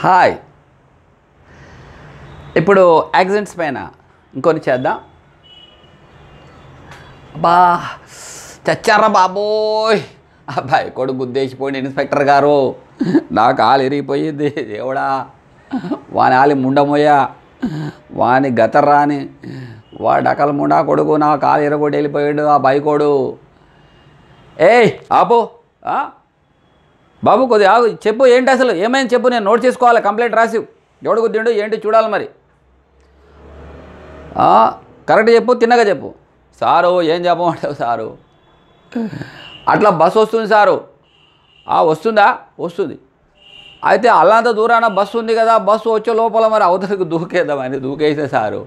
Hi ఇప్పుడు accidents పైన ఇంకొని చేద్దాం బా చచ్చారా బాబోయ్ అబ్బాయి కొడుకు గుద్దేసిపోయింది ఇన్స్పెక్టర్ గారు నా కాలు ఇరిగిపోయింది దేవుడా వాని ఆలి ముండమోయా వాని గతర్రాని వాడు అకల ముండా కొడుకు నా కాలు ఇరగొట్టి వెళ్ళిపోయాడు ఆ బైకోడు ఏయ్ ఆపు ఆ? బాబు కొద్దిగా ఆగు చెప్పు ఏంటి అసలు ఏమైంది చెప్పు నేను నోట్ చేసుకోవాలి కంప్లైంట్ రాసి ఎవడు గుద్దిండు ఏంటి చూడాలి మరి ఆ, కరెక్ట్ చెప్పు తిన్నగా చెప్పు సారు ఏం చెప్పమంటావు సారు అట్లా బస్సు వస్తుంది సారు ఆ, వస్తుందా వస్తుంది అయితే అలాంత దూరాన బస్సు ఉంది కదా బస్సు వచ్చే లోపల మరి అవతలకు దూకేద్దామని దూకేసే సారు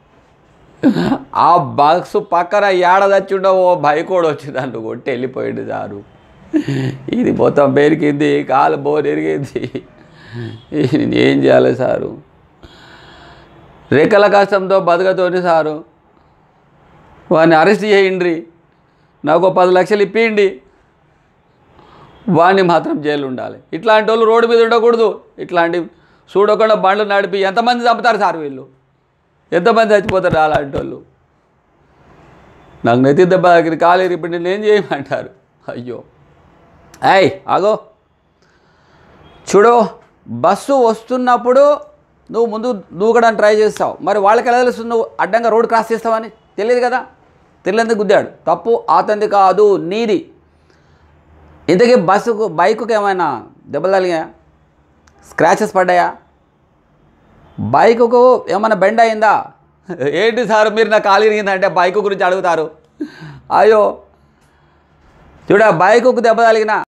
ఆ బస్సు పక్కన ఏడ చచ్చిండో ఓ బైకోడు వచ్చి దాన్ని కొట్టి వెళ్ళిపోయింది సారు ఇది మొత్తం పెరిగింది కాలు బోర్ ఎరిగింది నేను ఏం చేయాలి సారు రెక్కల కష్టంతో బతకతోని సారు వాడిని అరెస్ట్ చేయండి నాకు ఓ పది లక్షలు ఇప్పియండి వాడిని మాత్రం జైలు ఉండాలి ఇట్లాంటి వాళ్ళు రోడ్డు మీద ఉండకూడదు ఇట్లాంటి చూడకుండా బండ్లు నడిపి ఎంతమంది చంపుతారు సార్ వీళ్ళు ఎంతమంది చచ్చిపోతారు అలాంటి వాళ్ళు నాకు నెత్తి దెబ్బ దగ్గర కాలేరు ఇప్పుడు నేను ఏం చేయమంటారు అయ్యో ఏయ్ ఆగో చూడు బస్సు వస్తున్నప్పుడు నువ్వు ముందు దూకడానికి ట్రై చేస్తావు మరి వాళ్ళకి ఎలా తెలుస్తుంది నువ్వు అడ్డంగా రోడ్ క్రాస్ చేస్తావని తెలియదు కదా తెలియదు గుద్దాడు తప్పు అతనిది కాదు నీది ఇంతకీ బస్సుకు బైకుకి ఏమైనా దెబ్బలు తగిలినాయా స్క్రాచెస్ పడ్డాయా బైకుకు ఏమైనా బెండ్ అయిందా ఏంటి సార్ మీరు నా కాలు ఇరిగిందంటే బైక్ గురించి అడుగుతారు అయ్యో చూడ బైకుకు దెబ్బ తగిలిన